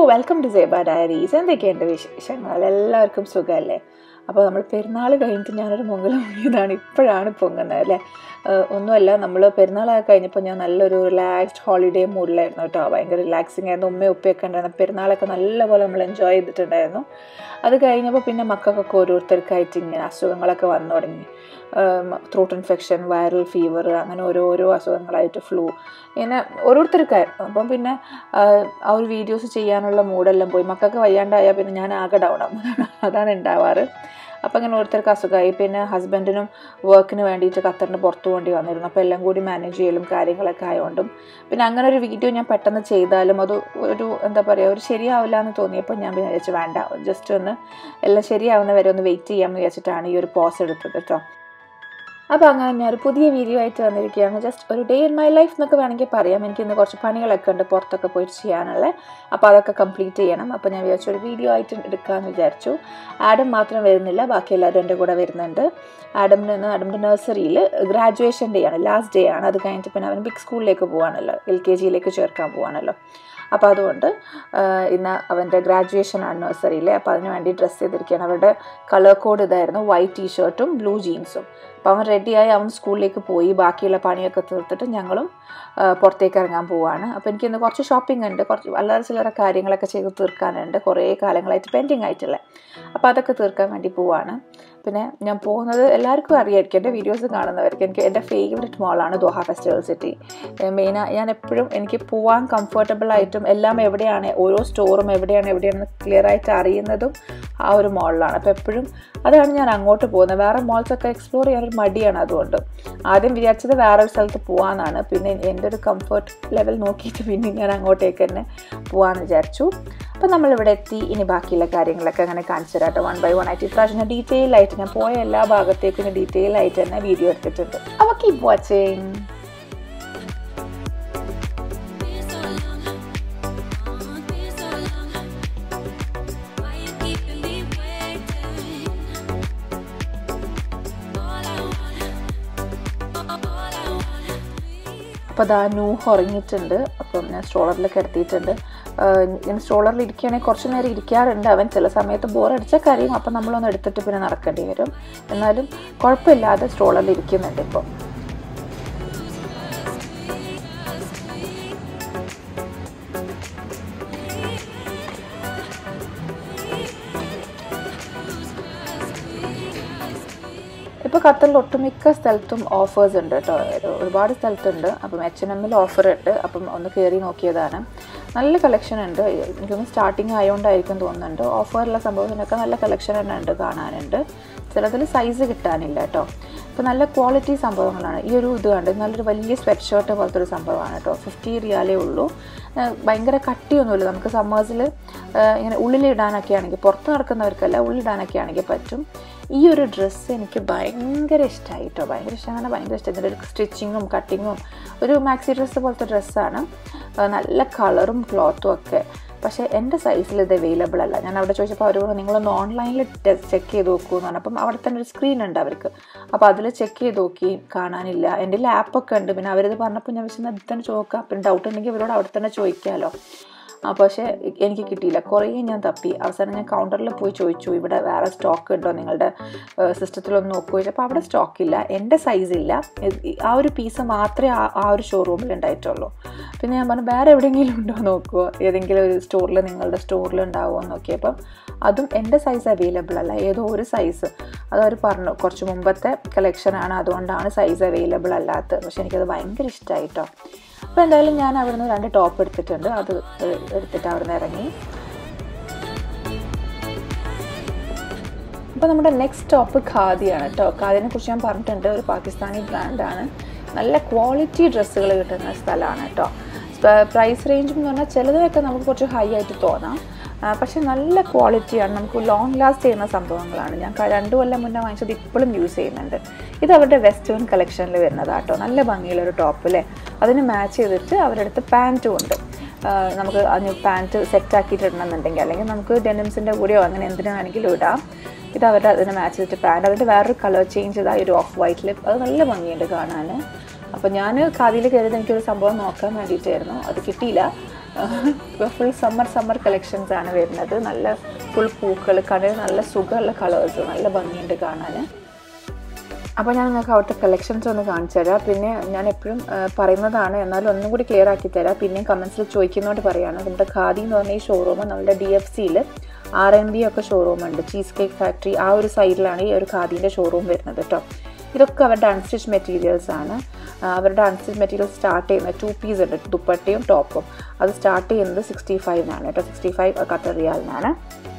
Welcome to Seba diaries എന്തൊക്കെയുണ്ട് വിശേഷങ്ങൾ എല്ലാവർക്കും സുഖമല്ലേ അപ്പോൾ നമ്മൾ പെരുന്നാൾ കഴിഞ്ഞിട്ട് ഞാനൊരു മുങ്ങൽ മുങ്ങിയതാണ് ഇപ്പോഴാണ് പൊങ്ങുന്നത് അല്ലേ ഏഹ് ഒന്നുമല്ല നമ്മൾ പെരുന്നാളൊക്കെ കഴിഞ്ഞപ്പോൾ ഞാൻ നല്ലൊരു റിലാക്സ്ഡ് ഹോളിഡേ മൂഡിലായിരുന്നു കേട്ടോ ഭയങ്കര റിലാക്സിങ് ആയിരുന്നു ഉമ്മയും ഉപ്പയൊക്കെ ഉണ്ടായിരുന്നു പെരുന്നാളൊക്കെ നല്ലപോലെ നമ്മൾ എൻജോയ് ചെയ്തിട്ടുണ്ടായിരുന്നു അത് കഴിഞ്ഞപ്പോൾ പിന്നെ മക്കൾക്കൊക്കെ ഓരോരുത്തർക്കായിട്ട് ഇങ്ങനെ അസുഖങ്ങളൊക്കെ വന്നു തുടങ്ങി ത്രോട്ട് ഇൻഫെക്ഷൻ വൈറൽ ഫീവർ അങ്ങനെ ഓരോരോ അസുഖങ്ങളായിട്ട് ഫ്ലൂ ഇങ്ങനെ ഓരോരുത്തർക്കായിരുന്നു അപ്പം പിന്നെ ആഹ് ആ ഒരു വീഡിയോസ് ചെയ്യാനുള്ള മൂഡെല്ലാം പോയി മക്കൾക്ക് വയ്യാണ്ടായാൽ പിന്നെ ഞാൻ ആകെ ഡൗൺ ആവും അതാണ് ഉണ്ടാവാറ് അപ്പം അങ്ങനെ ഓരോരുത്തർക്ക് അസുഖമായി പിന്നെ ഹസ്ബൻഡിനും വർക്കിന് വേണ്ടിയിട്ട് ഖത്തറിന് പുറത്തു പോകേണ്ടി വന്നിരുന്നു അപ്പോൾ എല്ലാം കൂടി മാനേജ് ചെയ്യലും കാര്യങ്ങളൊക്കെ ആയതുകൊണ്ടും പിന്നെ അങ്ങനെ ഒരു വീഡിയോ ഞാൻ പെട്ടെന്ന് ചെയ്താലും അത് ഒരു എന്താ പറയുക ഒരു ശരിയാവില്ല എന്ന് തോന്നിയപ്പോൾ ഞാൻ പിന്നെ വിചാരിച്ചു വേണ്ട ജസ്റ്റ് ഒന്ന് എല്ലാം ശരിയാവുന്ന വരെ ഒന്ന് വെയിറ്റ് ചെയ്യാമെന്ന് വിചാരിച്ചിട്ടാണ് ഈ ഒരു പോസ് എടുത്തത് കേട്ടോ അപ്പോൾ അങ്ങനെ ഞാൻ ഒരു പുതിയ വീഡിയോ ആയിട്ട് വന്നിരിക്കുകയാണ് ജസ്റ്റ് ഒരു ഡേ ഇൻ മൈ ലൈഫ് എന്നൊക്കെ വേണമെങ്കിൽ പറയാം എനിക്ക് ഇന്ന് കുറച്ച് പണികളൊക്കെ ഉണ്ട് പുറത്തൊക്കെ പോയിട്ട് ചെയ്യാനുള്ള അപ്പോൾ അതൊക്കെ കംപ്ലീറ്റ് ചെയ്യണം അപ്പോൾ ഞാൻ വിചാരിച്ചു ഒരു വീഡിയോ ആയിട്ട് എടുക്കാമെന്ന് വിചാരിച്ചു ആഡം മാത്രം വരുന്നില്ല ബാക്കി എല്ലാവരും എൻ്റെ കൂടെ വരുന്നുണ്ട് ആഡമിന് ആഡമിൻ്റെ നഴ്സറിയിൽ ഗ്രാജുവേഷൻ ഡേ ആണ് ലാസ്റ്റ് ഡേ ആണ് അത് കഴിഞ്ഞിട്ട് പിന്നെ അവൻ ബിഗ് സ്കൂളിലേക്ക് പോകാണല്ലോ എൽ കെ ജിയിലേക്ക് ചേർക്കാൻ പോകാണല്ലോ അപ്പോൾ അതുകൊണ്ട് ആഹ് ഇന്ന് അവൻ്റെ ഗ്രാജുവേഷൻ ആണ് നഴ്സറിയിൽ അപ്പോൾ അതിന് വേണ്ടി ഡ്രസ്സ് ചെയ്തിരിക്കുകയാണ് അവരുടെ കളർ കോഡ് ഇതായിരുന്നു വൈറ്റ് ടീഷർട്ടും ബ്ലൂ ജീൻസും അപ്പോൾ അവൻ റെഡിയായി അവൻ സ്കൂളിലേക്ക് പോയി ബാക്കിയുള്ള പണിയൊക്കെ തീർത്തിട്ട് ഞങ്ങളും ആഹ് പുറത്തേക്ക് ഇറങ്ങാൻ പോവാണ് അപ്പോൾ എനിക്ക് ഇന്ന് കുറച്ച് ഷോപ്പിംഗ് ഉണ്ട് കുറച്ച് അല്ലാതെ ചില്ലറ കാര്യങ്ങളൊക്കെ ചെയ്ത് തീർക്കാനുണ്ട് കുറേ കാലങ്ങളായിട്ട് പെൻഡിങ് ആയിട്ടുള്ള അപ്പോൾ അതൊക്കെ തീർക്കാൻ വേണ്ടി പോവാണ് പിന്നെ ഞാൻ പോകുന്നത് എല്ലാവർക്കും അറിയായിരിക്കും എൻ്റെ വീഡിയോസ് കാണുന്നവർക്ക് എനിക്ക് എൻ്റെ ഫേവററ്റ് മോളാണ് ദോഹ ഫെസ്റ്റിവൽ സിറ്റി മെയിനാ ഞാൻ എപ്പോഴും എനിക്ക് പോവാൻ കംഫർട്ടബിൾ ആയിട്ടും എല്ലാം എവിടെയാണ് ഓരോ സ്റ്റോറും എവിടെയാണ് എവിടെയാണെന്ന് ക്ലിയർ ആയിട്ട് അറിയുന്നതും ആ ഒരു മോളിലാണ് അപ്പോൾ എപ്പോഴും അതാണ് ഞാൻ അങ്ങോട്ട് പോകുന്നത് വേറെ മോൾസൊക്കെ എക്സ്പ്ലോർ ചെയ്യാനൊരു മടിയാണ് അതുകൊണ്ട് ആദ്യം വിചാരിച്ചത് വേറെ ഒരു സ്ഥലത്ത് പോകാമെന്നാണ് പിന്നെ എൻ്റെ ഒരു കംഫർട്ട് ലെവൽ നോക്കിയിട്ട് പിന്നെ ഞാൻ അങ്ങോട്ടേക്ക് തന്നെ പോകാമെന്ന് വിചാരിച്ചു അപ്പോൾ നമ്മളിവിടെ എത്തി ഇനി ബാക്കിയുള്ള കാര്യങ്ങളൊക്കെ അങ്ങനെ കാണിച്ചു തരാട്ടോ വൺ ബൈ വൺ ആയിട്ട് ഇപ്രാവശ്യം ഞാൻ ഡീറ്റെയിൽ ആയിട്ട് ഞാൻ പോയ എല്ലാ ഭാഗത്തേക്കും ഞാൻ ഡീറ്റെയിൽ ആയിട്ട് തന്നെ വീഡിയോ എടുത്തിട്ടുണ്ട് അപ്പോൾ keep watching Been so long, been so long. Why you keeping me waiting? All I want, all I want. അപ്പോൾ അതാ നൂഹ് ഉറങ്ങിയിട്ടുണ്ട് അപ്പം ഞാൻ സ്ട്രോളറിലൊക്കെ എടുത്തിട്ടുണ്ട് ഞാൻ സ്ട്രോളറിൽ ഇരിക്കുകയാണെങ്കിൽ കുറച്ച് നേരം ഇരിക്കാറുണ്ട് അവൻ ചില സമയത്ത് ബോറടിച്ച കാര്യം അപ്പം നമ്മളൊന്ന് എടുത്തിട്ട് പിന്നെ നടക്കേണ്ടി വരും എന്നാലും കുഴപ്പമില്ലാതെ സ്ട്രോളറിൽ ഇരിക്കുന്നുണ്ട് ഇപ്പോൾ ഇപ്പോൾ ഖത്തറിൽ ഒട്ടുമിക്ക സ്ഥലത്തും ഓഫേഴ്സ് ഉണ്ട് കേട്ടോ ഒരു- ഒരുപാട് സ്ഥലത്തുണ്ട് അപ്പം എച്ച് എൻ എമ്മിൽ ഓഫർ ഉണ്ട് അപ്പം ഒന്ന് കയറി നോക്കിയതാണ് നല്ല കളക്ഷൻ ഉണ്ട് എനിക്കൊന്ന് സ്റ്റാർട്ടിങ് ആയതുകൊണ്ടായിരിക്കും തോന്നുന്നുണ്ട് ഓഫറുള്ള സംഭവത്തിനൊക്കെ നല്ല കളക്ഷൻ തന്നെ ഉണ്ട് കാണാനുണ്ട് ചിലതിൽ സൈസ് കിട്ടാനില്ല കേട്ടോ ഇപ്പോൾ നല്ല ക്വാളിറ്റി സംഭവങ്ങളാണ് ഈ ഒരു ഇത് കണ്ട് നല്ലൊരു വലിയ സ്വെറ്റ് ഷർട്ട് പോലത്തെ ഒരു സംഭവമാണ് കേട്ടോ ഫിഫ്റ്റി റിയാലേ ഉള്ളൂ ഏഹ് ഭയങ്കര കട്ടിയൊന്നുമില്ല നമുക്ക് സമ്മേഴ്സിൽ ഇങ്ങനെ ഉള്ളിലിടാനൊക്കെ ആണെങ്കിൽ പുറത്ത് നടക്കുന്നവർക്കല്ല ഉള്ളിലിടാനൊക്കെ ആണെങ്കിൽ പറ്റും ഈ ഒരു ഡ്രസ്സ് എനിക്ക് ഭയങ്കര ഇഷ്ടമായി കേട്ടോ ഭയങ്കര ഇഷ്ടമാണ് ഭയങ്കര ഇഷ്ടം ഇതിൻ്റെ ഒരു സ്റ്റിച്ചിങ്ങും കട്ടിങ്ങും ഒരു മാക്സി ഡ്രസ്സ് പോലത്തെ ഡ്രസ്സാണ് നല്ല കളറും ക്ലോത്തും ഒക്കെ പക്ഷേ എൻ്റെ സൈസിൽ ഇത് അവൈലബിൾ അല്ല ഞാൻ അവിടെ ചോദിച്ചപ്പോൾ അവർ പറഞ്ഞു നിങ്ങളൊന്ന് ഓൺലൈനിൽ ചെക്ക് ചെയ്ത് നോക്കൂ എന്ന് പറഞ്ഞപ്പം അവിടെ തന്നെ ഒരു സ്ക്രീൻ ഉണ്ട് അവർക്ക് അപ്പോൾ അതിൽ ചെക്ക് ചെയ്ത് നോക്കി കാണാനില്ല എൻ്റെ ലാപ്പൊക്കെ ഉണ്ട് പിന്നെ അവരിത് പറഞ്ഞപ്പോൾ ഞാൻ വെച്ചാൽ അത് തന്നെ ചോദിക്കാം പിന്നെ ഡൗട്ട് ഉണ്ടെങ്കിൽ അവരോട് അവിടെ തന്നെ ചോദിക്കാമല്ലോ ആ പക്ഷേ എനിക്ക് കിട്ടിയില്ല കുറേ ഞാൻ തപ്പി അവസാനം ഞാൻ കൗണ്ടറിൽ പോയി ചോദിച്ചു ഇവിടെ വേറെ സ്റ്റോക്ക് ഉണ്ടോ നിങ്ങളുടെ സിസ്റ്റത്തിലൊന്ന് നോക്കൂ ചോദിച്ചപ്പോൾ അവിടെ സ്റ്റോക്കില്ല എൻ്റെ സൈസില്ല ആ ഒരു പീസ് മാത്രമേ ആ ആ ഒരു ഷോറൂമിൽ ഉണ്ടായിട്ടുള്ളൂ പിന്നെ ഞാൻ പറഞ്ഞു വേറെ എവിടെയെങ്കിലും ഉണ്ടോ നോക്കുമോ ഏതെങ്കിലും ഒരു സ്റ്റോറിൽ നിങ്ങളുടെ സ്റ്റോറിൽ ഉണ്ടാവുമോ എന്ന് നോക്കിയപ്പം അതും എൻ്റെ സൈസ് അവൈലബിൾ അല്ല ഏതോ ഒരു സൈസ് അത് അവർ പറഞ്ഞു കുറച്ച് മുമ്പത്തെ കളക്ഷനാണ് അതുകൊണ്ടാണ് സൈസ് അവൈലബിൾ അല്ലാത്തത് പക്ഷെ എനിക്കത് ഭയങ്കര ഇഷ്ടമായി കേട്ടോ അപ്പോൾ എന്തായാലും ഞാൻ അവിടുന്ന് രണ്ട് ടോപ്പ് എടുത്തിട്ടുണ്ട് അത് എടുത്തിട്ട് അവിടുന്ന് ഇറങ്ങി അപ്പോൾ നമ്മുടെ നെക്സ്റ്റ് ടോപ്പ് ഖാദിയാണ് കേട്ടോ ഖാദിനെ കുറിച്ച് ഞാൻ പറഞ്ഞിട്ടുണ്ട് ഒരു പാകിസ്ഥാനി ബ്രാൻഡാണ് നല്ല ക്വാളിറ്റി ഡ്രസ്സുകൾ കിട്ടുന്ന സ്ഥലമാണ് കേട്ടോ പ്രൈസ് റേഞ്ച് എന്ന് പറഞ്ഞാൽ ചിലതൊക്കെ നമുക്ക് കുറച്ച് ഹൈ ആയിട്ട് തോന്നാം ആ, പക്ഷെ നല്ല ക്വാളിറ്റിയാണ് നമുക്ക് ലോങ് ലാസ്റ്റ് ചെയ്യുന്ന സംഭവങ്ങളാണ് ഞാൻ ക- രണ്ടു കൊല്ലം മുന്നേ വാങ്ങിച്ചത് ഇപ്പോഴും യൂസ് ചെയ്യുന്നുണ്ട് ഇത് അവരുടെ വെസ്റ്റേൺ കളക്ഷനിൽ വരുന്നതാട്ടോ നല്ല ഭംഗിയുള്ള ഒരു ടോപ്പ് അല്ലേ അതിന് മാച്ച് ചെയ്തിട്ട് അവരുടെ അടുത്ത് പാൻറ്റും ഉണ്ട് ആ, നമുക്ക് അതിന് പാൻറ്റ് സെറ്റ് ആക്കിയിട്ട് ഇടണമെന്നുണ്ടെങ്കിൽ അല്ലെങ്കിൽ നമുക്ക് ഡെനിംസിൻ്റെ കൂടെയോ അങ്ങനെ എന്തിനു വേണമെങ്കിലും ഇടാം ഇത് അവരുടെ അതിന് മാച്ച് ചെയ്തിട്ട് പാൻറ്റ് അതിൻ്റെ വേറൊരു കളർ ചേഞ്ച് ചെയ്താൽ ഒരു ഓഫ് വൈറ്റിൽ അത് നല്ല ഭംഗിയുണ്ട് കാണാൻ അപ്പോൾ ഞാൻ ഖാദിയിൽ കയറിയത് എനിക്കൊരു സംഭവം നോക്കാൻ വേണ്ടിയിട്ടായിരുന്നു അത് കിട്ടിയില്ല ഫുൾ സമ്മർ സമ്മർ കളക്ഷൻസ് ആണ് വരുന്നത് നല്ല ഫുൾ പൂക്കൾ കടയിൽ നല്ല സുഖമുള്ള കളേഴ്സ് നല്ല ഭംഗിയുണ്ട് കാണാൻ അപ്പോൾ ഞാൻ നിങ്ങൾക്ക് അവിടുത്തെ കളക്ഷൻസ് ഒന്ന് കാണിച്ചു തരാം പിന്നെ ഞാൻ എപ്പോഴും ആ, പറയുന്നതാണ് എന്നാലും ഒന്നും കൂടി ക്ലിയർ ആക്കി തരാം പിന്നെയും കമൻസിൽ ചോദിക്കുന്നതുകൊണ്ട് പറയുകയാണ് നമ്മുടെ ഖാദി എന്ന് പറഞ്ഞ ഈ ഷോറൂം നമ്മുടെ ഡി എഫ് സിയിൽ ആർ എൻ ബി ഒക്കെ ഷോറൂം ഉണ്ട് ചീസ് കേക്ക് ഫാക്ടറി ആ ഒരു സൈഡിലാണ് ഈ ഒരു ഖാദീൻ്റെ ഷോറൂം വരുന്നത് കേട്ടോ ഇതൊക്കെ അവരുടെ അൺസ്റ്റിച്ച് മെറ്റീരിയൽസ് ആണ് ആ, അവരുടെ അൺസ്റ്റിച്ച് മെറ്റീരിയൽ സ്റ്റാർട്ട് ചെയ്യുന്നത് ടു പീസ് ഉണ്ട് ദുപ്പട്ടയും ടോപ്പും അത് സ്റ്റാർട്ട് ചെയ്യുന്നത് സിക്സ്റ്റി ഫൈവിനാണ് കേട്ടോ സിക്സ്റ്റി ഫൈവ് ഖത്തർ റിയാലിനാണ്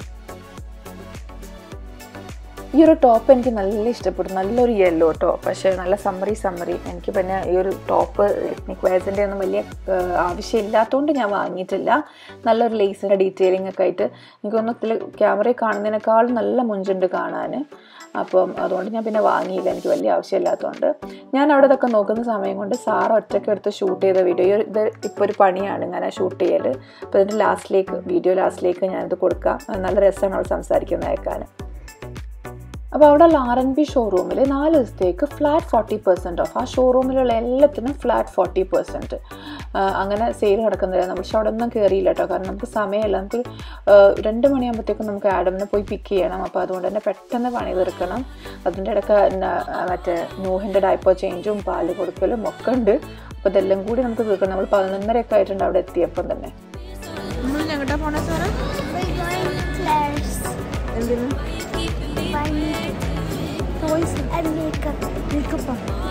ഈ ഒരു ടോപ്പ് എനിക്ക് നല്ല ഇഷ്ടപ്പെട്ടു നല്ലൊരു യെല്ലോ ടോപ്പ് പക്ഷേ നല്ല സമ്മറി സമ്മറി എനിക്ക് പിന്നെ ഈ ഒരു ടോപ്പ് എത്നിക് വെയർസിൻ്റെ ഒന്നും വലിയ ആ, ആവശ്യമില്ലാത്തതുകൊണ്ട് ഞാൻ വാങ്ങിയിട്ടില്ല നല്ലൊരു ലേസിൻ്റെ ഡീറ്റെയിലിംഗ് ഒക്കെ ആയിട്ട് എനിക്കൊന്ന് ഇതിൽ ക്യാമറയിൽ കാണുന്നതിനേക്കാളും നല്ല മുഞ്ചുണ്ട് കാണാൻ അപ്പം അതുകൊണ്ട് ഞാൻ പിന്നെ വാങ്ങിയില്ല എനിക്ക് വലിയ ആവശ്യമില്ലാത്തതുകൊണ്ട് ഞാൻ അവിടെ ഇതൊക്കെ നോക്കുന്ന സമയം കൊണ്ട് സാർ ഒറ്റയ്ക്ക് എടുത്ത് ഷൂട്ട് ചെയ്ത വീഡിയോ ഈ ഒരു- ഇത് ഇപ്പോൾ ഒരു പണിയാണ് ഇങ്ങനെ ഷൂട്ട് ചെയ്യൽ അപ്പോൾ ഇതിൻ്റെ ലാസ്റ്റിലേക്ക് വീഡിയോ ലാസ്റ്റിലേക്ക് ഞാനിത് കൊടുക്കാം നല്ല രസമാണ് അവിടെ സംസാരിക്കുന്നത് അയക്കാൻ അപ്പോൾ അവിടെ ആർ എൻ ബി ഷോറൂമിൽ നാല് ദിവസത്തേക്ക് ഫ്ലാറ്റ് ഫോർട്ടി പെർസെൻറ്റ് ഓഫ് ആ ഷോറൂമിലുള്ള എല്ലാത്തിനും ഫ്ലാറ്റ് ഫോർട്ടി പെർസെൻറ്റ് അങ്ങനെ സെയിൽ നടക്കുന്നില്ല നമ്മൾ പക്ഷെ അവിടെ ഒന്നും കയറിയില്ല കേട്ടോ കാരണം നമുക്ക് സമയമില്ല നമുക്ക് ആ, രണ്ട് മണിയാകുമ്പോഴത്തേക്കും നമുക്ക് ആഡമിനെ പോയി പിക്ക് ചെയ്യണം അപ്പോൾ അതുകൊണ്ട് തന്നെ പെട്ടെന്ന് പണി തീർക്കണം അതിൻ്റെ ഇടയ്ക്ക് ന- മറ്റേ നൂഹിൻ്റെ ഡയപ്പർ ചേഞ്ചും പാല് കൊടുക്കലും ഒക്കെ ഉണ്ട് അപ്പോൾ ഇതെല്ലാം കൂടി നമുക്ക് തീർക്കണം നമ്മൾ പതിനൊന്നരയൊക്കെ ആയിട്ടുണ്ട് അവിടെ എത്തിയപ്പം തന്നെ നമ്മൾ ഞങ്ങളുടെ പോണ സാറേ We're going to Claire's. എന്തിനു Buying toys and makeup. Makeup.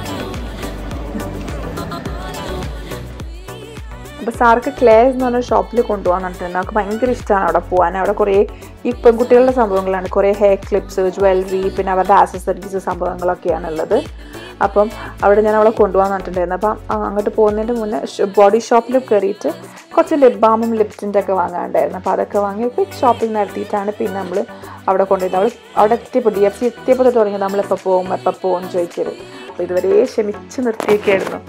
അപ്പോൾ സാർക്ക് ക്ലേസ് എന്ന് പറഞ്ഞ ഷോപ്പിൽ കൊണ്ടുപോകാൻ പറഞ്ഞിട്ടുണ്ട് നമുക്ക് ഭയങ്കര ഇഷ്ടമാണ് അവിടെ പോകാൻ അവിടെ കുറേ ഈ പെൺകുട്ടികളുടെ സംഭവങ്ങളാണ് കുറേ ഹെയർ ക്ലിപ്സ് ജ്വല്ലറി പിന്നെ അവരുടെ ആക്സസറീസ് സംഭവങ്ങളൊക്കെയാണ് ഉള്ളത് അപ്പം അവിടെ ഞാൻ അവളെ കൊണ്ടുപോകാൻ പറഞ്ഞിട്ടുണ്ടായിരുന്നു അപ്പം ആ, അങ്ങോട്ട് പോകുന്നതിൻ്റെ മുന്നേ ബോഡി ഷോപ്പിൽ കയറിയിട്ട് കുറച്ച് ലിപ് ബാമും ലിപ്റ്റിൻ്റെ ഒക്കെ വാങ്ങാണ്ടായിരുന്നു അപ്പോൾ അതൊക്കെ വാങ്ങി ക്വിക്ക് ഷോപ്പിംഗ് നടത്തിയിട്ടാണ് പിന്നെ നമ്മൾ അവിടെ കൊണ്ടുപോയത് അവൾ അവിടെ എത്തിയപ്പോൾ ഡി എഫ് സി എത്തിയപ്പോൾ തൊട്ട് തുടങ്ങി നമ്മളിപ്പോൾ പോകും എപ്പോൾ പോകും എന്ന് ചോദിക്കരുത് അപ്പോൾ ഇതുവരെ ക്ഷമിച്ച് നിർത്തിയൊക്കെയായിരുന്നു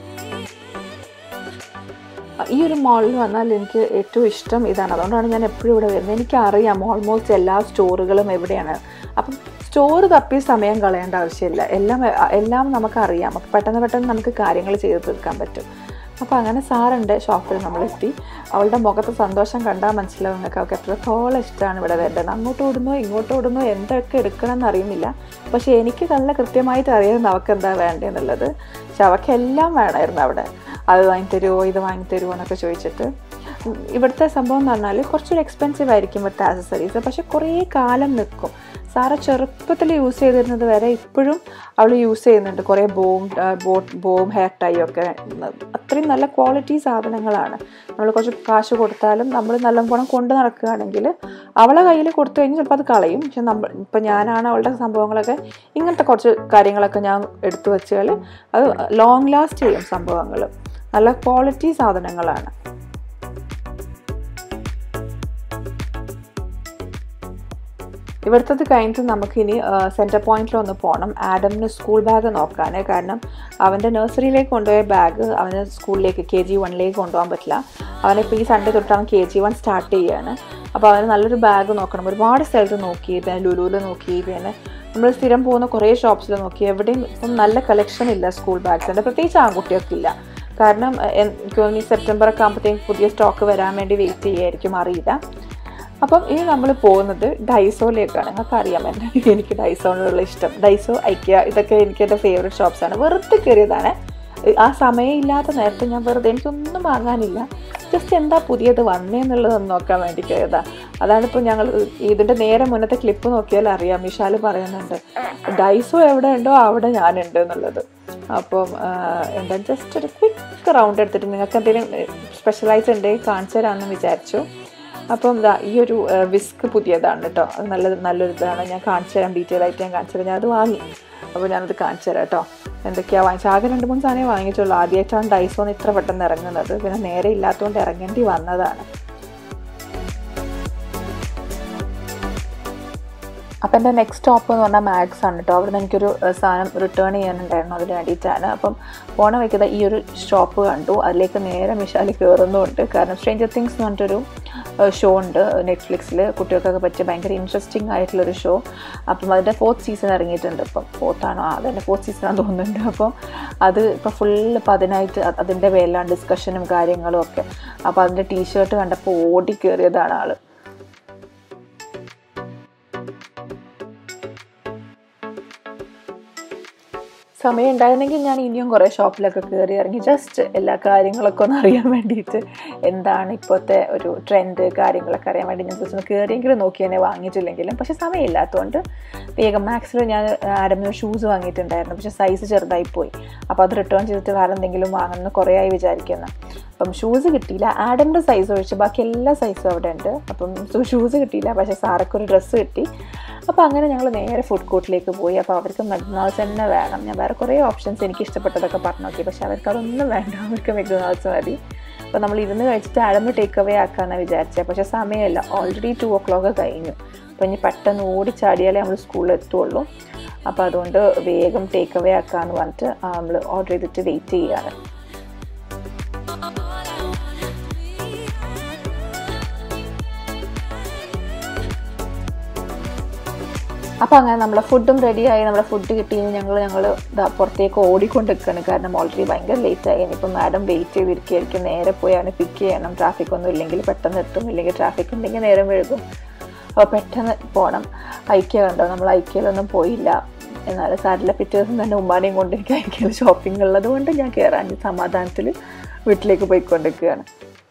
ഈ ഒരു മാളിൽ വന്നാൽ എനിക്ക് ഏറ്റവും ഇഷ്ടം ഇതാണ് അതുകൊണ്ടാണ് ഞാൻ എപ്പോഴും ഇവിടെ വരുന്നത് എനിക്കറിയാം ഓൾമോസ്റ്റ് എല്ലാ സ്റ്റോറുകളും എവിടെയാണ് അപ്പം സ്റ്റോർ തപ്പി സമയം കളയേണ്ട ആവശ്യമില്ല എല്ലാം എല്ലാം നമുക്കറിയാം അപ്പം പെട്ടെന്ന് പെട്ടെന്ന് നമുക്ക് കാര്യങ്ങൾ ചെയ്ത് തീർക്കാൻ പറ്റും അപ്പോൾ അങ്ങനെ സാറുണ്ട് ഷോപ്പിൽ നമ്മളെത്തി അവളുടെ മുഖത്ത് സന്തോഷം കണ്ടാൽ മനസ്സിലാവും നിങ്ങൾക്ക് അവൾക്ക് എത്രത്തോളം ഇഷ്ടമാണ് ഇവിടെ വരേണ്ടത് അങ്ങോട്ട് ഓടുന്നോ ഇങ്ങോട്ട് ഓടുന്നോ എന്തൊക്കെ എടുക്കണം എന്ന് അറിയുന്നില്ല പക്ഷേ എനിക്ക് നല്ല കൃത്യമായിട്ട് അറിയാം അവൾക്ക് എന്താ വേണ്ടതെന്നുള്ളത് പക്ഷെ അവൾക്ക് എല്ലാം വേണമായിരുന്നു അവിടെ അത് വാങ്ങി തരുമോ ഇത് വാങ്ങി തരുമോ എന്നൊക്കെ ചോദിച്ചിട്ട് ഉം, ഇവിടുത്തെ സംഭവം എന്ന് പറഞ്ഞാൽ കുറച്ചൊരു എക്സ്പെൻസീവ് ആയിരിക്കും ഇവിടുത്തെ ആക്സസറീസ് പക്ഷെ കുറേ കാലം നിൽക്കും സാറ ചെറുപ്പത്തിൽ യൂസ് ചെയ്തിരുന്നത് വരെ ഇപ്പോഴും അവൾ യൂസ് ചെയ്യുന്നുണ്ട് കുറേ ബോം ബോട്ട് ബോം ഹെയർ ടൈ ഒക്കെ അത്രയും നല്ല ക്വാളിറ്റി സാധനങ്ങളാണ് നമ്മൾ കുറച്ച് കാശ് കൊടുത്താലും നമ്മൾ നല്ലവണ്ണം കൊണ്ട് നടക്കുകയാണെങ്കിൽ അവളെ കയ്യിൽ കൊടുത്തു കഴിഞ്ഞാൽ ചിലപ്പോൾ അത് കളയും പക്ഷെ നമ്മൾ ഇപ്പം ഞാനാണ് അവളുടെ സംഭവങ്ങളൊക്കെ ഇങ്ങനത്തെ കുറച്ച് കാര്യങ്ങളൊക്കെ ഞാൻ എടുത്തു വെച്ചാൽ അത് ലോങ് ലാസ്റ്റ് ചെയ്യും സംഭവങ്ങൾ നല്ല ക്വാളിറ്റി സാധനങ്ങളാണ് ഇവിടുത്തത് കഴിഞ്ഞിട്ട് നമുക്കിനി സെൻറ്റർ പോയിന്റിൽ ഒന്ന് പോകണം ആഡമിന് സ്കൂൾ ബാഗ് നോക്കാൻ കാരണം അവൻ്റെ നഴ്സറിയിലേക്ക് കൊണ്ടുപോയ ബാഗ് അവന് സ്കൂളിലേക്ക് കെ ജി വണ്ണിലേക്ക് കൊണ്ടുപോകാൻ പറ്റില്ല അവനിപ്പോൾ ഈ സൺഡേ തൊട്ടാണ് കെ ജി വൺ സ്റ്റാർട്ട് ചെയ്യുകയാണ് അപ്പോൾ അവന് നല്ലൊരു ബാഗ് നോക്കണം ഒരുപാട് സ്ഥലത്ത് നോക്കി പിന്നെ ലുലുവിൽ നോക്കി പിന്നെ നമ്മൾ സ്ഥിരം പോകുന്ന കുറേ ഷോപ്സിൽ നോക്കി എവിടെയും ഇപ്പം നല്ല കളക്ഷൻ ഇല്ല സ്കൂൾ ബാഗ്സിൻ്റെ പ്രത്യേകിച്ച് ആൺകുട്ടികൾക്ക് ഇല്ല കാരണം എ- എനിക്ക് തോന്നുന്നു ഈ സെപ്റ്റംബർ ഒക്കെ ആകുമ്പോഴത്തേക്ക് പുതിയ സ്റ്റോക്ക് വരാൻ വേണ്ടി വെയിറ്റ് ചെയ്യായിരിക്കും അറിയില്ല അപ്പം ഇനി നമ്മൾ പോകുന്നത് ഡൈസോയിലേക്കാണ് നിങ്ങൾക്ക് അറിയാം എൻ്റെ എനിക്ക് ഡൈസോണിലുള്ള ഇഷ്ടം ഡൈസോ ഐക്യ ഇതൊക്കെ എനിക്ക് എൻ്റെ ഫേവറേറ്റ് ഷോപ്സാണ് വെറുതെ കയറിയതാണ് ആ സമയമില്ലാത്ത നേരത്തെ ഞാൻ വെറുതെ എനിക്കൊന്നും വാങ്ങാനില്ല ജസ്റ്റ് എന്താ പുതിയത് വന്നേന്നുള്ളതൊന്ന് നോക്കാൻ വേണ്ടി കയറിയതാ അതാണ് ഇപ്പോൾ ഞങ്ങൾ ഇതിൻ്റെ നേരെ മുന്നത്തെ ക്ലിപ്പ് നോക്കിയാൽ അറിയാം വിശാൽ പറയുന്നുണ്ട് ഡൈസോ എവിടെ ഉണ്ടോ അവിടെ ഞാനുണ്ട് എന്നുള്ളത് അപ്പം ആ, എന്താ ജസ്റ്റ് ഒരു ക്വിക്ക് റൗണ്ട് എടുത്തിട്ട് നിങ്ങൾക്ക് എന്തെങ്കിലും സ്പെഷ്യലൈസ് ഉണ്ടെങ്കിൽ കാണിച്ചു തരാമെന്ന് വിചാരിച്ചു അപ്പം ഇതാ ഈ ഒരു വിസ്ക് പുതിയതാണ് കേട്ടോ അത് നല്ല നല്ലൊരു ഇതാണ് ഞാൻ കാണിച്ചു തരാം ഡീറ്റെയിൽ ആയിട്ട് ഞാൻ കാണിച്ചു തരാം ഞാൻ അത് വാങ്ങി അപ്പോൾ ഞാനത് കാണിച്ചു തരാം കേട്ടോ എന്തൊക്കെയാണ് വാങ്ങിച്ചത് ആകെ രണ്ട് മൂന്ന് സാധനമേ വാങ്ങിച്ചുള്ളൂ ആദ്യമായിട്ടാണ് ഡൈസോന്ന് ഇത്ര പെട്ടെന്ന് ഇറങ്ങുന്നത് പിന്നെ നേരെ ഇല്ലാത്തതുകൊണ്ട് ഇറങ്ങേണ്ടി വന്നതാണ് അപ്പം എൻ്റെ നെക്സ്റ്റ് സ്റ്റോപ്പ് എന്ന് പറഞ്ഞാൽ മാക്സ് ആണ് കേട്ടോ അവിടെ നിന്ന് എനിക്കൊരു ഏഹ്, സാധനം റിട്ടേൺ ചെയ്യാനുണ്ടായിരുന്നു അതിന് വേണ്ടിയിട്ടാണ് അപ്പം പോണ വയ്ക്കുന്ന ഈ ഒരു ഷോപ്പ് കണ്ടു അതിലേക്ക് നേരെ മിഷാലി കയറുന്നുമുണ്ട് കാരണം സ്ട്രേഞ്ചർ തിങ്സ് എന്ന് പറഞ്ഞിട്ടൊരു ഷോ ഉണ്ട് നെറ്റ്ഫ്ലിക്സിൽ കുട്ടികൾക്കൊക്കെ പറ്റിയ ഭയങ്കര ഇൻട്രസ്റ്റിംഗ് ആയിട്ടുള്ളൊരു ഷോ അപ്പം അതിൻ്റെ ഫോർത്ത് സീസൺ ഇറങ്ങിയിട്ടുണ്ട് ഇപ്പം ഫോർത്താണോ ആ അതന്നെ ഫോർത്ത് സീസണാന്ന് തോന്നുന്നുണ്ട് അപ്പോൾ അത് ഇപ്പോൾ ഫുള്ള് ഇപ്പം അതിനായിട്ട് അ- അതിൻ്റെ പേരിലാണ് ഡിസ്കഷനും കാര്യങ്ങളും ഒക്കെ അപ്പോൾ അതിൻ്റെ ടീഷർട്ട് കണ്ടപ്പോൾ ഓടി കയറിയതാണ് ആള് സമയം ഉണ്ടായിരുന്നെങ്കിൽ ഞാൻ ഇനിയും കുറേ ഷോപ്പിലൊക്കെ കയറി ഇറങ്ങി ജസ്റ്റ് എല്ലാ കാര്യങ്ങളൊക്കെ ഒന്ന് അറിയാൻ വേണ്ടിയിട്ട് എന്താണ് ഇപ്പോഴത്തെ ഒരു ട്രെൻഡ് കാര്യങ്ങളൊക്കെ അറിയാൻ വേണ്ടി ഞാൻ ജസ്റ്റ് ഒന്ന് കയറിയെങ്കിലും നോക്കി തന്നെ വാങ്ങിയിട്ടില്ലെങ്കിലും പക്ഷേ സമയമില്ലാത്തതുകൊണ്ട് വേഗം മാക്സിൽ ഞാൻ ആരംഭിച്ച ഷൂസ് വാങ്ങിയിട്ടുണ്ടായിരുന്നു പക്ഷേ സൈസ് ചെറുതായി പോയി അപ്പോൾ അത് റിട്ടേൺ ചെയ്തിട്ട് വേറെ എന്തെങ്കിലും വാങ്ങണമെന്ന് കുറേ ആയി വിചാരിക്കുന്നു അപ്പം ഷൂസ് കിട്ടിയില്ല ആഡമിൻ്റെ സൈസ് ഒഴിച്ച് ബാക്കി എല്ലാ സൈസും അവിടെ ഉണ്ട് അപ്പം ഷൂസ് കിട്ടിയില്ല പക്ഷേ സാറൊക്കെ ഒരു ഡ്രസ്സ് കിട്ടി അപ്പോൾ അങ്ങനെ ഞങ്ങൾ നേരെ ഫുഡ് കോർട്ടിലേക്ക് പോയി അപ്പോൾ അവർക്ക് മെക്ഡൊണാൾഡ്സ് തന്നെ വേണം ഞാൻ വേറെ കുറേ ഓപ്ഷൻസ് എനിക്ക് ഇഷ്ടപ്പെട്ടതൊക്കെ പറഞ്ഞു നോക്കി പക്ഷേ അവർക്ക് അതൊന്നും വേണ്ട അവർക്ക് മെക്ഡൊണാൾഡ്സ് മതി അപ്പോൾ നമ്മൾ ഇരുന്ന് കഴിച്ചിട്ട് അഴമ്പ് ടേക്ക് അവേ ആക്കാമെന്നാണ് വിചാരിച്ചത് പക്ഷേ സമയമില്ല ഓൾറെഡി ടു ഓ ക്ലോക്ക് കഴിഞ്ഞു അപ്പോൾ ഇനി പെട്ടെന്ന് ഓടിച്ചാടിയാലേ നമ്മൾ സ്കൂളിൽ എത്തുള്ളൂ അപ്പോൾ അതുകൊണ്ട് വേഗം ടേക്ക് അവേ ആക്കാമെന്ന് പറഞ്ഞിട്ട് നമ്മൾ ഓർഡർ ചെയ്തിട്ട് വെയിറ്റ് ചെയ്യുകയാണ് അപ്പോൾ അങ്ങനെ നമ്മളെ ഫുഡും റെഡിയായി നമ്മുടെ ഫുഡ് കിട്ടി ഞങ്ങൾ ഞങ്ങൾ പുറത്തേക്ക് ഓടിക്കൊണ്ടിരിക്കുകയാണ് കാരണം ഓൾറെഡി ഭയങ്കര ലേറ്റ് ആയി ഇനിയിപ്പോൾ മാഡം വെയിറ്റ് ചെയ്തിരിക്കുകയായിരിക്കും നേരെ പോയി അവനെ പിക്ക് ചെയ്യണം ട്രാഫിക് ഒന്നും ഇല്ലെങ്കിൽ പെട്ടെന്ന് എത്തും ഇല്ലെങ്കിൽ ട്രാഫിക് ഉണ്ടെങ്കിൽ നേരം വഴുകും അപ്പോൾ പെട്ടെന്ന് പോകണം ഐക്യ കണ്ടോ നമ്മൾ ഐക്യയിലൊന്നും പോയില്ല എന്നാലും സാരില്ല പിറ്റേ ദിവസം തന്നെ ഉമ്മാനെയും കൊണ്ട് എനിക്ക് ഐക്യയിൽ ഷോപ്പിംഗ് ഉള്ളത് കൊണ്ട് ഞാൻ കയറാൻ സമാധാനത്തിൽ വീട്ടിലേക്ക് പോയിക്കൊണ്ടിരിക്കുകയാണ്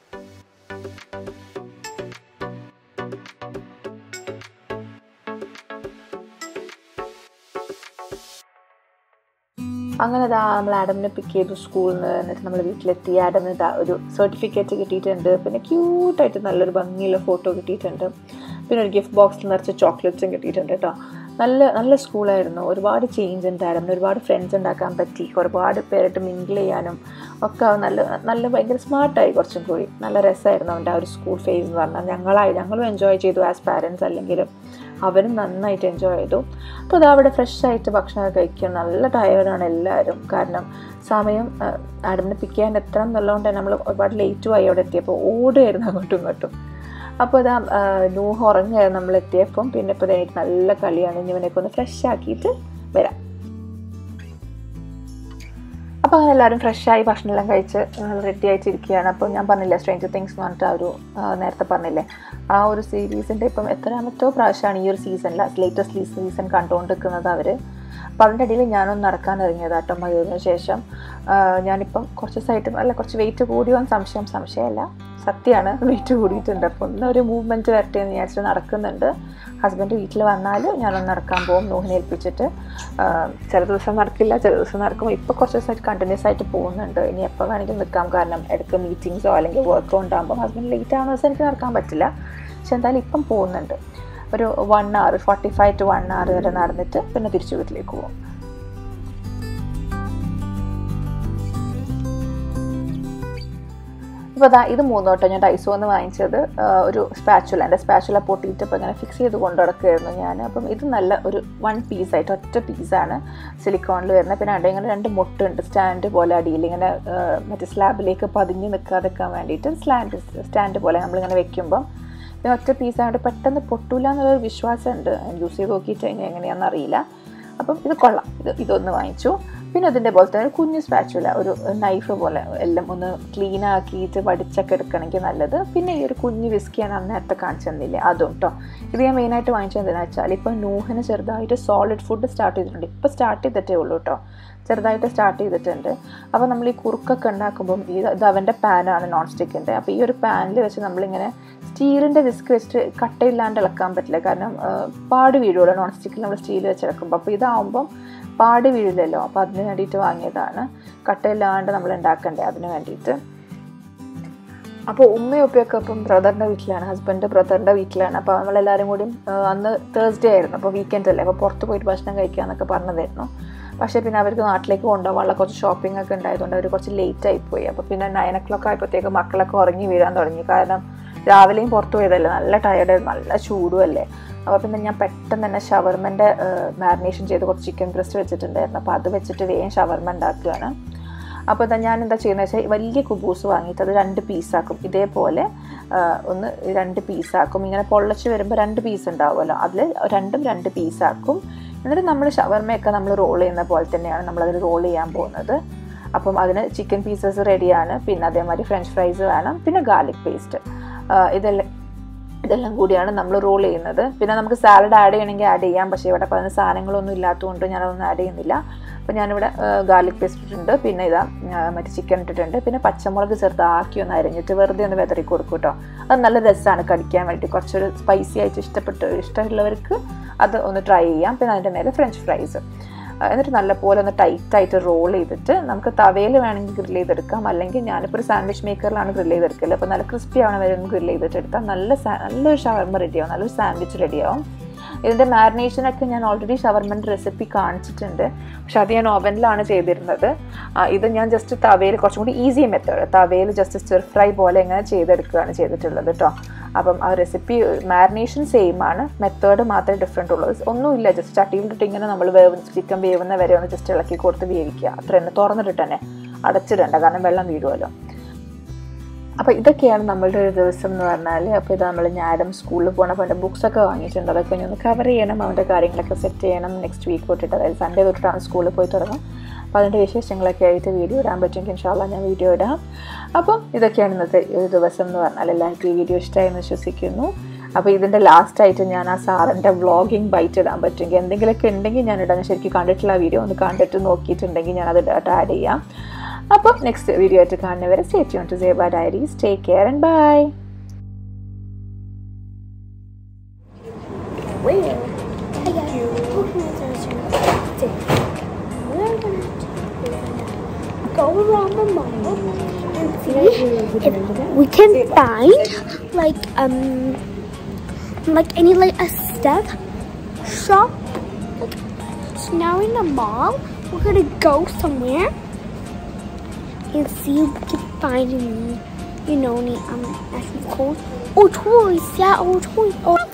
അങ്ങനെ ഇതാ നമ്മൾ ആഡമിനെ പിക്ക് ചെയ്തു സ്കൂളിൽ നിന്ന് എന്നിട്ട് നമ്മൾ വീട്ടിലെത്തി ആഡമിന് ഇതാ ഒരു സർട്ടിഫിക്കറ്റ് കിട്ടിയിട്ടുണ്ട് പിന്നെ ക്യൂട്ടായിട്ട് നല്ലൊരു ഭംഗിയുള്ള ഫോട്ടോ കിട്ടിയിട്ടുണ്ട് പിന്നെ ഒരു ഗിഫ്റ്റ് ബോക്സിൽ നിറച്ച് ചോക്ലേറ്റ്സും കിട്ടിയിട്ടുണ്ട് കേട്ടോ നല്ല നല്ല സ്കൂളായിരുന്നു ഒരുപാട് ചേഞ്ച് ഉണ്ട് ആഡമിന് ഒരുപാട് ഫ്രണ്ട്സ് ഉണ്ടാക്കാൻ പറ്റി ഒരുപാട് പേരായിട്ട് മിങ്കിൾ ചെയ്യാനും ഒക്കെ അവൻ നല്ല നല്ല ഭയങ്കര സ്മാർട്ടായി കുറച്ചും കൂടി നല്ല രസമായിരുന്നു അവൻ്റെ ആ ഒരു സ്കൂൾ ഫേസ് എന്ന് പറഞ്ഞാൽ ഞങ്ങളായി ഞങ്ങളും എൻജോയ് ചെയ്തു ആസ് പാരൻസ് അല്ലെങ്കിലും അവരും നന്നായിട്ട് എൻജോയ് ചെയ്തു അപ്പോൾ അത് അവിടെ ഫ്രഷ് ആയിട്ട് ഭക്ഷണമൊക്കെ കഴിക്കും നല്ല ടയേർഡാണ് എല്ലാവരും കാരണം സമയം ആഡമിനെ പിക്ക് ചെയ്യാൻ എത്തണം എന്നുള്ളതുകൊണ്ട് തന്നെ നമ്മൾ ഒരുപാട് ലേറ്റും ആയി അവിടെ എത്തിയപ്പോൾ ഓടുകയായിരുന്നു അങ്ങോട്ടും ഇങ്ങോട്ടും അപ്പോൾ ഇതാ നൂഹ് ഉറങ്ങുകയായിരുന്നു നമ്മൾ എത്തിയപ്പം പിന്നെ ഇപ്പോൾ എനിക്ക് നല്ല കളിയാണ് ഇനി ഇവനെയൊക്കെ ഒന്ന് ഫ്രഷ് ആക്കിയിട്ട് വരാം അപ്പോൾ അങ്ങനെ എല്ലാവരും ഫ്രഷായി ഭക്ഷണമെല്ലാം കഴിച്ച് റെഡി ആയിട്ടിരിക്കുകയാണ് അപ്പോൾ ഞാൻ പറഞ്ഞില്ലേ സ്ട്രേഞ്ചർ തിങ്സ് എന്ന് പറഞ്ഞിട്ട് ആ ഒരു ആ, നേരത്തെ പറഞ്ഞില്ലേ ആ ഒരു സീരീസിൻ്റെ ഇപ്പം എത്രാമത്തോ പ്രാവശ്യമാണ് ഈ ഒരു സീസണിൽ ലേറ്റസ്റ്റ് സീസൺ കണ്ടുകൊണ്ടിരിക്കുന്നത് അവർ അപ്പോൾ അതിൻ്റെ ഇടയിൽ ഞാനൊന്ന് നടക്കാൻ ഇറങ്ങിയത് കേട്ടോ മയൂരിന് ശേഷം ആ, ഞാനിപ്പം കുറച്ച് ദിവസമായിട്ട് അല്ല കുറച്ച് വെയിറ്റ് കൂടിയോ എന്ന് സംശയം സംശയമല്ല സത്യമാണ് വെയിറ്റ് കൂടിയിട്ടുണ്ട് അപ്പോൾ ഒന്ന് ഒരു മൂവ്മെൻറ്റ് വരട്ടെ എന്ന് വിചാരിച്ചിട്ട് നടക്കുന്നുണ്ട് ഹസ്ബൻഡ് വീട്ടിൽ വന്നാൽ ഞാനൊന്ന് നടക്കാൻ പോകും നോഹിനെ ഏൽപ്പിച്ചിട്ട് ആ, ചില ദിവസം നടക്കില്ല ചില ദിവസം നടക്കും ഇപ്പോൾ കുറച്ച് ദിവസമായിട്ട് കണ്ടിന്യൂസ് ആയിട്ട് പോകുന്നുണ്ട് ഇനി എപ്പോൾ വേണമെങ്കിലും നിൽക്കാം കാരണം ഇടയ്ക്ക് മീറ്റിങ്സോ അല്ലെങ്കിൽ വർക്കോ ഉണ്ടാകുമ്പോൾ ഹസ്ബൻഡ് ലേറ്റ് ആവുന്ന ദിവസം എനിക്ക് നടക്കാൻ പറ്റില്ല പക്ഷെ എന്തായാലും ഇപ്പം പോകുന്നുണ്ട് ഒരു one hour forty five to one hour വരെ നടന്നിട്ട് പിന്നെ തിരിച്ച് വീട്ടിലേക്ക് പോകും ഇപ്പോൾ അതാ ഇത് മൂന്നോട്ടോ ഞാൻ ഡൈസോന്ന് വാങ്ങിച്ചത് ആ, ഒരു സ്പാച്ചുല എൻ്റെ സ്പാച്ചുല പൊട്ടിയിട്ട് ഇപ്പോൾ ഇങ്ങനെ ഫിക്സ് ചെയ്ത് കൊണ്ടു നടക്കുകയായിരുന്നു ഞാൻ അപ്പം ഇത് നല്ല ഒരു വൺ പീസായിട്ട് ഒറ്റ പീസാണ് സിലിക്കോണിൽ വരുന്നത് പിന്നെ അവിടെ ഇങ്ങനെ രണ്ട് മുട്ടുണ്ട് സ്റ്റാൻഡ് പോലെ അടിയിൽ ഇങ്ങനെ ആ, മറ്റേ സ്ലാബിലേക്ക് പതിഞ്ഞ് നിൽക്കാതിരിക്കാൻ വേണ്ടിയിട്ട് സ്ലാൻഡ് സ്റ്റാൻഡ് പോലെ നമ്മളിങ്ങനെ വെക്കുമ്പം പിന്നെ ഒറ്റ പീസായിട്ട് പെട്ടെന്ന് പൊട്ടൂല എന്നുള്ളൊരു വിശ്വാസമുണ്ട് യൂസ് ചെയ്ത് നോക്കിയിട്ട് ഇനി എങ്ങനെയാണെന്ന് അറിയില്ല അപ്പം ഇത് കൊള്ളാം ഇത് ഇതൊന്ന് വാങ്ങിച്ചു പിന്നെ അതിൻ്റെ പോലെ തന്നെ ഒരു കുഞ്ഞു സ്പാച്ചുല ഒരു നൈഫ് പോലെ എല്ലാം ഒന്ന് ക്ലീൻ ആക്കിയിട്ട് വടിച്ചൊക്കെ എടുക്കണമെങ്കിൽ നല്ലത് പിന്നെ ഈ ഒരു കുഞ്ഞു വിസ്കിയാണ് അന്ന് നേരത്തെ കാണിച്ചു തന്നില്ലേ അതും കേട്ടോ ഇത് ഞാൻ മെയിനായിട്ട് വാങ്ങിച്ചത് എന്തിനാ വെച്ചാൽ ഇപ്പോൾ നൂഹിന് ചെറുതായിട്ട് സോളിഡ് ഫുഡ് സ്റ്റാർട്ട് ചെയ്തിട്ടുണ്ട് ഇപ്പോൾ സ്റ്റാർട്ട് ചെയ്തിട്ടേ ഉള്ളൂ കേട്ടോ ചെറുതായിട്ട് സ്റ്റാർട്ട് ചെയ്തിട്ടുണ്ട് അപ്പോൾ നമ്മൾ ഈ കുറുക്കൊക്കെ ഉണ്ടാക്കുമ്പം ഇത് ഇത് അവൻ്റെ പാനാണ് നോൺ സ്റ്റിക്കിൻ്റെ അപ്പോൾ ഈ ഒരു പാനിൽ വെച്ച് നമ്മളിങ്ങനെ സ്റ്റീലിൻ്റെ വിസ്ക് വെച്ചിട്ട് കട്ടയില്ലാണ്ട് ഇളക്കാൻ പറ്റില്ല കാരണം ആ, പാട് വീഴുമല്ലോ നോൺ സ്റ്റിക്കിൽ നമ്മൾ സ്റ്റീൽ വെച്ച് ഇളക്കുമ്പോൾ അപ്പോൾ ഇതാവുമ്പം പാട് വീഴില്ലല്ലോ അപ്പോൾ അതിന് വേണ്ടിയിട്ട് വാങ്ങിയതാണ് കട്ടയില്ലാണ്ട് നമ്മൾ ഉണ്ടാക്കണ്ടേ അതിന് വേണ്ടിയിട്ട് അപ്പോൾ ഉമ്മയും ഉപ്പയൊക്കെ ഇപ്പം ബ്രദറിൻ്റെ വീട്ടിലാണ് ഹസ്ബൻഡ് ബ്രദറിൻ്റെ വീട്ടിലാണ് അപ്പോൾ നമ്മളെല്ലാവരും കൂടി ആ, അന്ന് തേഴ്സ്ഡേ ആയിരുന്നു അപ്പോൾ വീക്കെൻഡ് അല്ലേ അപ്പോൾ പുറത്ത് പോയിട്ട് ഭക്ഷണം കഴിക്കാമെന്നൊക്കെ പറഞ്ഞതായിരുന്നു പക്ഷേ പിന്നെ അവർക്ക് നാട്ടിലേക്ക് കൊണ്ടുപോകാനുള്ള കുറച്ച് ഷോപ്പിംഗ് ഒക്കെ ഉണ്ടായതുകൊണ്ട് അവർ കുറച്ച് ലേറ്റ് ആയിപ്പോയി അപ്പോൾ പിന്നെ നയൻ ഒ ക്ലോക്ക് ആയപ്പോഴത്തേക്ക് മക്കളൊക്കെ ഉറങ്ങി വീഴാൻ തുടങ്ങി കാരണം രാവിലെയും പുറത്ത് പോയതല്ലേ നല്ല ടയർഡ് നല്ല ചൂടും അല്ലേ അപ്പോൾ പിന്നെ ഞാൻ പെട്ടെന്ന് തന്നെ ഷവർമൻ്റെ മാരിനേഷൻ ചെയ്ത് കുറച്ച് ചിക്കൻ ബ്രസ്റ്റ് വെച്ചിട്ടുണ്ടായിരുന്നു അപ്പോൾ അത് വെച്ചിട്ട് വേഗം ഷവർമ ഉണ്ടാക്കുകയാണ് അപ്പോൾ ഇതാ ഞാൻ എന്താ ചെയ്യുന്നത് വെച്ചാൽ വലിയ കുബൂസ് വാങ്ങിയിട്ട് അത് രണ്ട് പീസാക്കും ഇതേപോലെ ആ, ഒന്ന് രണ്ട് പീസാക്കും ഇങ്ങനെ പൊള്ളച്ച് വരുമ്പോൾ രണ്ട് പീസ് ഉണ്ടാവുമല്ലോ അതിൽ രണ്ടും രണ്ട് പീസാക്കും എന്നിട്ട് നമ്മൾ ഷവർമയൊക്കെ നമ്മൾ റോൾ ചെയ്യുന്ന പോലെ തന്നെയാണ് നമ്മളതിൽ റോൾ ചെയ്യാൻ പോകുന്നത് അപ്പം അതിന് ചിക്കൻ പീസസ് റെഡിയാണ് പിന്നെ അതേമാതിരി ഫ്രഞ്ച് ഫ്രൈസ് വേണം പിന്നെ ഗാർലിക് പേസ്റ്റ് ഇതെല്ലാം ഇതെല്ലാം കൂടിയാണ് നമ്മൾ റോൾ ചെയ്യുന്നത് പിന്നെ നമുക്ക് സാലഡ് ആഡ് ചെയ്യണമെങ്കിൽ ആഡ് ചെയ്യാം പക്ഷേ ഇവിടെ പറഞ്ഞ സാധനങ്ങളൊന്നും ഇല്ലാത്തതുകൊണ്ട് ഞാനതൊന്നും ആഡ് ചെയ്യുന്നില്ല അപ്പോൾ ഞാനിവിടെ ഗാർലിക് പേസ്റ്റ് ഇട്ടിട്ടുണ്ട് പിന്നെ ഇതാ ആ, മറ്റേ ചിക്കൻ ഇട്ടിട്ടുണ്ട് പിന്നെ പച്ചമുളക് ചെറുതാക്കി ഒന്ന് അരിഞ്ഞിട്ട് വെറുതെ ഒന്ന് വെതറി കൊടുക്കും കേട്ടോ അത് നല്ല രസമാണ് കടിക്കാൻ വേണ്ടി കുറച്ചൊരു സ്പൈസി ആയിട്ട് ഇഷ്ടപ്പെട്ട് ഇഷ്ടമുള്ളവർക്ക് അത് ഒന്ന് ട്രൈ ചെയ്യാം പിന്നെ അതിൻ്റെ മേലെ ഫ്രഞ്ച് ഫ്രൈസ് എന്നിട്ട് നല്ലപോലെ ഒന്ന് ടൈറ്റായിട്ട് റോൾ ചെയ്തിട്ട് നമുക്ക് തവയിൽ വേണമെങ്കിൽ ഗ്രിൽ ചെയ്തെടുക്കാം അല്ലെങ്കിൽ ഞാനിപ്പോൾ ഒരു സാൻഡ്വിച്ച് മേക്കറിലാണ് ഗ്രിൽ ചെയ്തെടുക്കല് അപ്പോൾ നല്ല ക്രിസ്പി ആവണ വരെ ഒന്ന് ഗ്രിൽ ചെയ്തിട്ട് എടുത്താൽ നല്ല സാ- നല്ലൊരു ഷവർമ റെഡിയാവും നല്ലൊരു സാൻഡ്വിച്ച് റെഡിയാവും ഇതിൻ്റെ മാരിനേഷനൊക്കെ ഞാൻ ഓൾറെഡി ഷവർമൻ്റെ റെസിപ്പി കാണിച്ചിട്ടുണ്ട് പക്ഷെ അത് ഞാൻ ഓവനിലാണ് ചെയ്തിരുന്നത് ആ, ഇത് ഞാൻ ജസ്റ്റ് തവയിൽ കുറച്ചും കൂടി ഈസി മെത്തേഡ് തവയിൽ ജസ്റ്റ് സ്റ്റിർ ഫ്രൈ പോലെ ഇങ്ങനെ ചെയ്തെടുക്കുകയാണ് ചെയ്തിട്ടുള്ളത് കേട്ടോ അപ്പം ആ റെസിപ്പി മാരിനേഷൻ സെയിം ആണ് മെത്തേഡ് മാത്രമേ ഡിഫറെൻ്റ് ഉള്ളൂ ഒന്നുമില്ല ജസ്റ്റ് ചട്ടിയിലിട്ട് ഇങ്ങനെ നമ്മൾ വേവ് ചിക്കൻ വേവുന്ന വരെ ഒന്ന് ജസ്റ്റ് ഇളക്കി കൊടുത്ത് വേവിക്കുക അത്ര തന്നെ തുറന്നിട്ട് തന്നെ അടച്ചിടണ്ട കാരണം വെള്ളം വീഴുമല്ലോ അപ്പോൾ ഇതൊക്കെയാണ് നമ്മളുടെ ഒരു ദിവസം എന്ന് പറഞ്ഞാൽ അപ്പോൾ ഇത് നമ്മൾ ഞാനും സ്കൂളിൽ പോകണം അപ്പോൾ എൻ്റെ ബുക്സൊക്കെ വാങ്ങിയിട്ടുണ്ട് അതൊക്കെ ഇനി ഒന്ന് കവർ ചെയ്യണം അവൻ്റെ കാര്യങ്ങളൊക്കെ സെറ്റ് ചെയ്യണം നെക്സ്റ്റ് വീക്ക് തൊട്ടിട്ട് അതായത് സൺഡേ തൊട്ടിട്ടാണ് സ്കൂളിൽ പോയി തുടങ്ങും അപ്പോൾ അതിൻ്റെ വിശേഷങ്ങളൊക്കെ ആയിട്ട് വീഡിയോ ഇടാൻ പറ്റുമെങ്കിൽ ഇൻഷാല്ല ഞാൻ വീഡിയോ ഇടാം അപ്പം ഇതൊക്കെയാണ് ഇന്നത്തെ ഒരു ദിവസം എന്ന് പറഞ്ഞാൽ എല്ലാവർക്കും ഈ വീഡിയോ ഇഷ്ടമായെന്ന് വിശ്വസിക്കുന്നു അപ്പോൾ ഇതിൻ്റെ ലാസ്റ്റായിട്ട് ഞാൻ ആ സാറിൻ്റെ വ്ളോഗിങ് ബൈറ്റ് ഇടാൻ പറ്റുമെങ്കിൽ എന്തെങ്കിലുമൊക്കെ ഉണ്ടെങ്കിൽ ഞാൻ ഇടാൻ ശരിക്കും കണ്ടിട്ടുള്ള വീഡിയോ ഒന്ന് കണ്ടിട്ട് നോക്കിയിട്ടുണ്ടെങ്കിൽ ഞാൻ അത് ആഡ് ചെയ്യാം അപ്പം നെക്സ്റ്റ് വീഡിയോ ആയിട്ട് കാണുന്നവരെ stay tune to Seba diaries take care and bye Where? We're gonna go around the mall and see if we can find like um like any like a step shop. So now in the mall, we're gonna go somewhere and see if we can find any, you know, any um, as it's called, or toys. Yeah, or toys. Or